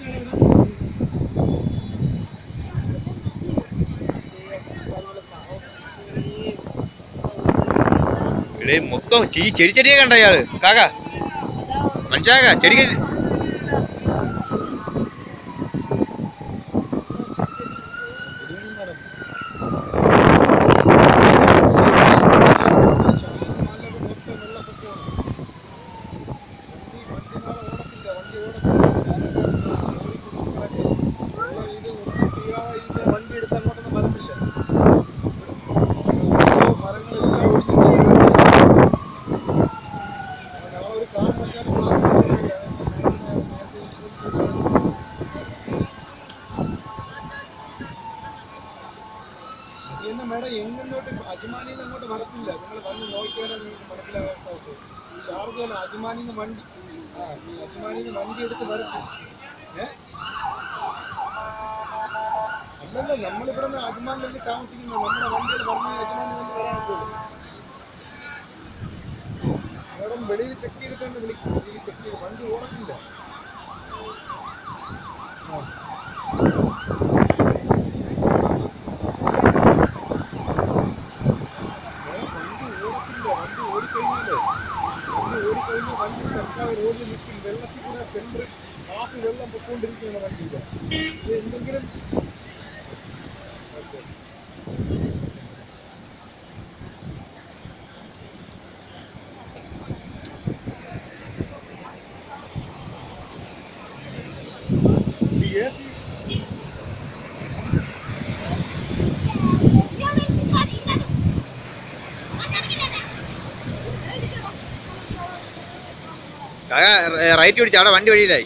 ഇവിടെ മൊത്തം ചീ ചെടി ചെടിയെ കണ്ട അയാള് കാക്ക മനസ്സിലാക്ക ചെടി വണ്ടി എടുത്ത് അങ്ങോട്ടൊന്നും വരത്തില്ല മരങ്ങളെല്ലാം ഒടിഞ്ഞു ഞങ്ങളൊരു കാരണവശാലും ക്ലാസ് എന്നെ മേഡം എങ്ങോട്ട് അജ്മാനിന്ന് അങ്ങോട്ട് വരത്തില്ല നിങ്ങൾ വന്ന് നോക്കിയാലേ നിങ്ങൾക്ക് മനസ്സിലാകാത്ത ഷാർജയിൽ അജ്മാനിന്ന് വണ്ടി ആ ഈ അജ്മാനിന്ന് വണ്ടി എടുത്ത് വരത്തില്ല ഏ അല്ലല്ല നമ്മളിവിടെ നിന്ന് അജ്മാനിൽ താമസിക്കുന്നു നമ്മുടെ വണ്ടികൾ പറഞ്ഞ് അജ്മാനിൽ നിന്ന് വരാൻ പറ്റുള്ളൂ മേഡം വെളിയിൽ ചെക്ക് ചെയ്തിട്ടാണ് വിളിക്കും വെളിയിൽ ചെക്ക് ചെയ്ത് വണ്ടി ഓടത്തില്ല ആ വണ്ടി ഓടത്തില്ല വണ്ടി ഓടിക്കഴിഞ്ഞാലേ വണ്ടി ഓടിക്കഴിഞ്ഞാൽ വണ്ടി സർക്കാർ റോഡിൽ നിൽക്കും വെള്ളത്തിൽ കൂടെ സെൻറ്റർ ഹാഫ് വെള്ളം പൊക്കോണ്ടിരിക്കുകയാണ് വണ്ടിയിൽ ഇത് എന്തെങ്കിലും ഓക്കെ എ സി കാക്ക റൈറ്റ് പിടിച്ചു അവിടെ വണ്ടി വഴിയിലായി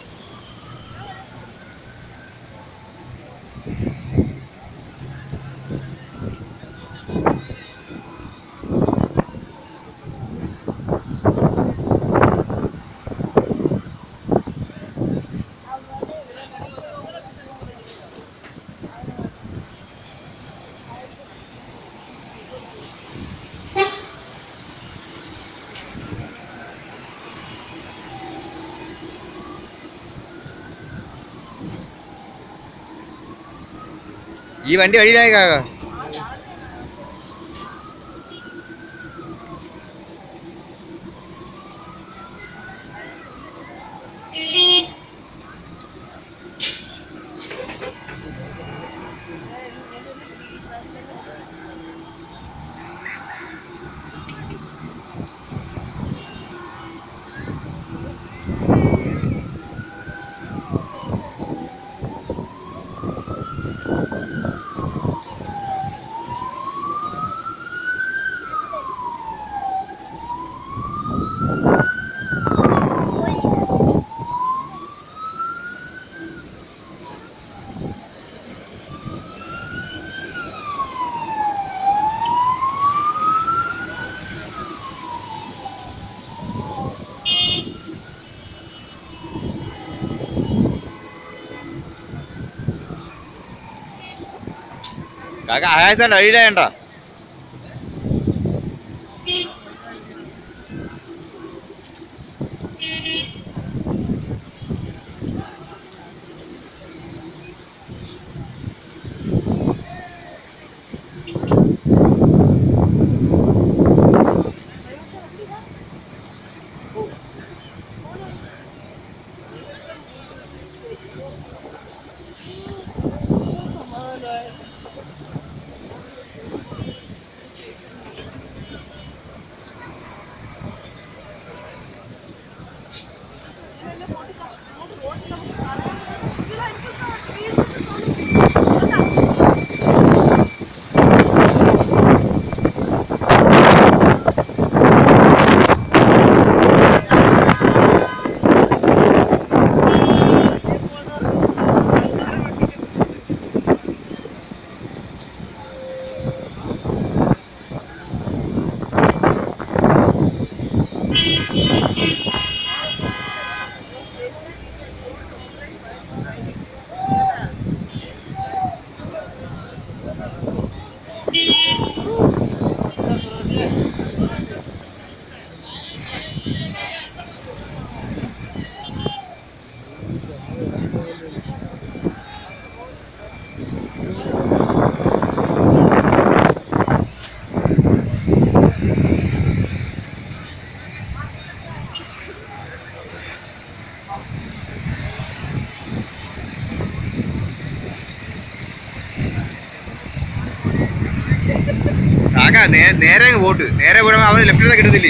ഈ വണ്ടി വഴിയിലായി കാക്ക കാക്ക ആകാശം വഴിയിലായണ്ട നേ- നേരെ അങ്ങ് പോട്ട് നേരെ വിടുമ്പോൾ അവന് ലെഫ്റ്റിലത്തെ കിട്ടത്തില്ലേ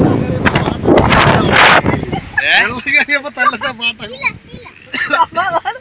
ഏ? വെള്ളം കയറിയപ്പോ തല്ലത്തെ പാട്ടൊക്കെ